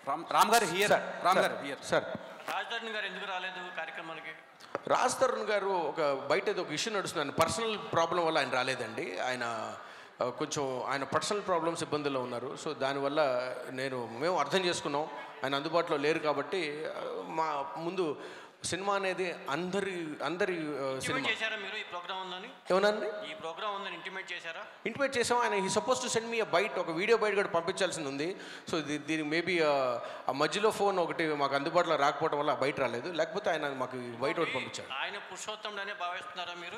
Ram Ram garu here Ram garu here sir రాజధాని గారు ఎందుకు రాలేదు కార్యక్రమానికి రాజ్ తరుణ్ గారు ఒక బయట ఏదో ఒక ఇష్యూ నడుస్తుంది పర్సనల్ ప్రాబ్లం వల్ల ఆయన రాలేదండి ఆయన ఆ, కొంచెం ఆయన పర్సనల్ ప్రాబ్లమ్స్ ఇబ్బందుల్లో ఉన్నారు సో దానివల్ల నేను మేము అర్థం చేసుకున్నాం ఆయన అందుబాటులో లేరు కాబట్టి ఆ, మా ముందు సినిమా అనేది అందరి అందరి ఆ, ఇంటిమేట్ సినిమా చేశారా మీరు ఈ ప్రోగ్రామ్ ఉందని ఏమనండి ఈ ప్రోగ్రామ్ ఉందని ఇంటిమేట్ చేశారా ఇంటిమేట్ చేసాం ఆయన ఈ సపోజ్ టు సెండ్ మీ బయట ఒక వీడియో బయట కూడా పంపించాల్సింది ఉంది సో దీ- దీనికి మేబీ ఆ మధ్యలో ఫోన్ ఒకటి మాకు అందుబాటులో రాకపోవడం వల్ల బయట రాలేదు లేకపోతే ఆయన మాకు బయట ఒకటి పంపించాడు ఆయన పురుషోత్తముడనే భావిస్తున్నారా మీరు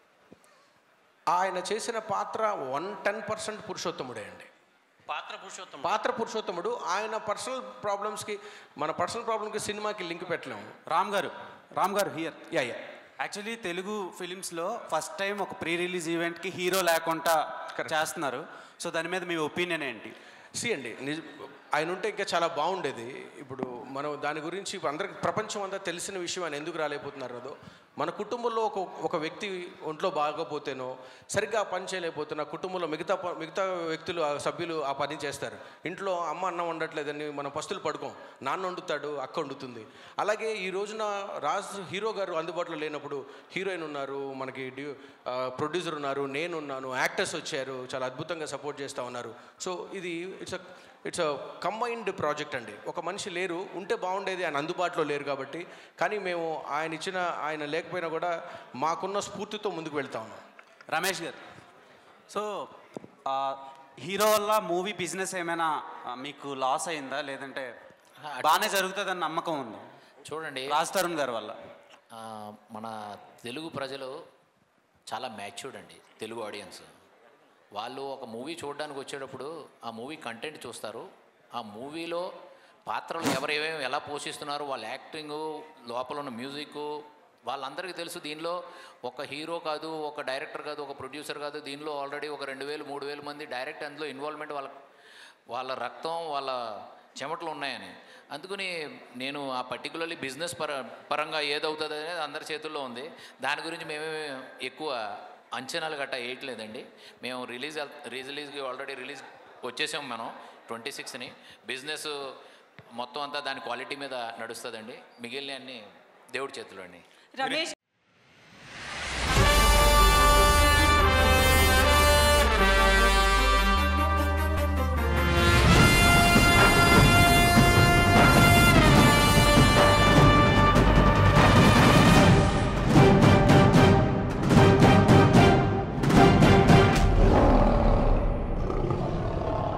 ఆయన చేసిన పాత్ర వన్ టెన్ పర్సెంట్ పురుషోత్తముడే అండి పాత్ర పురుషోత్తముడు పాత్ర పురుషోత్తముడు ఆయన పర్సనల్ ప్రాబ్లమ్స్కి మన పర్సనల్ ప్రాబ్లమ్కి సినిమాకి లింక్ పెట్టలేము Ram garu Ram garu here yeah yeah actually Telugu ఫిలిమ్స్లో ఫస్ట్ టైం ఒక ప్రీ రిలీజ్ ఈవెంట్కి హీరో లేకుండా Correct. చేస్తున్నారు సో దాని మీద మీ ఒపీనియన్ ఏంటి సి అండి నిజ ఆయన ఉంటే ఇంకా చాలా బాగుండేది ఇప్పుడు మనం దాని గురించి ఇప్పుడు అందరికి ప్రపంచం అంతా తెలిసిన విషయం ఆయన ఎందుకు రాలేకపోతున్నారు అదో మన కుటుంబంలో ఒక ఒక వ్యక్తి ఒంట్లో బాగోపోతేనో సరిగ్గా ఆ పని చేయలేకపోతున్నా కుటుంబంలో మిగతా ప- మిగతా వ్యక్తులు ఆ సభ్యులు ఆ పని చేస్తారు ఇంట్లో అమ్మ అన్నం వండట్లేదని మనం పస్తులు పడుకోం నాన్న వండుతాడు అక్క వండుతుంది అలాగే ఈ రోజున రాజ్ హీరో గారు అందుబాటులో లేనప్పుడు హీరోయిన్ ఉన్నారు మనకి డ్యూ ప్రొడ్యూసర్ ఉన్నారు నేను ఉన్నాను యాక్టర్స్ వచ్చారు చాలా అద్భుతంగా సపోర్ట్ చేస్తూ ఉన్నారు సో ఇది it's it's a combined project అండి ఒక మనిషి లేరు ఉంటే బాగుండేది ఆయన అందుబాటులో లేరు కాబట్టి కానీ మేము ఆయన ఇచ్చిన ఆయన లేకపోయినా కూడా మాకున్న స్ఫూర్తితో ముందుకు వెళ్తా ఉన్నాం రమేష్ గారు సో ఆ, హీరో వల్ల మూవీ బిజినెస్ ఏమైనా ఆ, మీకు లాస్ అయిందా లేదంటే బాగానే జరుగుతుందని నమ్మకం ఉందా చూడండి రాజ్ తరుణ్ గారి వల్ల ఆ, మన తెలుగు ప్రజలు చాలా మ్యాచ్యూర్డ్ అండి తెలుగు ఆడియన్స్ వాళ్ళు ఒక మూవీ చూడడానికి వచ్చేటప్పుడు ఆ మూవీ కంటెంట్ చూస్తారు ఆ మూవీలో పాత్రలు ఎవరేమేమి ఎలా పోషిస్తున్నారు వాళ్ళ యాక్టింగు లోపల ఉన్న మ్యూజిక్ వాళ్ళందరికీ తెలుసు దీనిలో ఒక హీరో కాదు ఒక డైరెక్టర్ కాదు ఒక ప్రొడ్యూసర్ కాదు దీనిలో ఆల్రెడీ ఒక రెండు వేలు మూడు వేల మంది డైరెక్ట్ అందులో ఇన్వాల్వ్మెంట్ వాళ్ళ వాళ్ళ రక్తం వాళ్ళ చెమటలు ఉన్నాయని అందుకని నేను ఆ పర్టికులర్లీ బిజినెస్ పర పరంగా ఏదవుతుంది అనేది అందరి చేతుల్లో ఉంది దాని గురించి మేమే ఎక్కువ అంచనాలు గట్టా వేయట్లేదండి మేము రిలీజ్ రిలీజ్కి ఆల్రెడీ రిలీజ్ వచ్చేసాం మనం ట్వంటీ సిక్స్ని బిజినెస్ మొత్తం అంతా దాని క్వాలిటీ మీద నడుస్తుందండి మిగిలిన అన్ని దేవుడి చేతిలో అండి రమేష్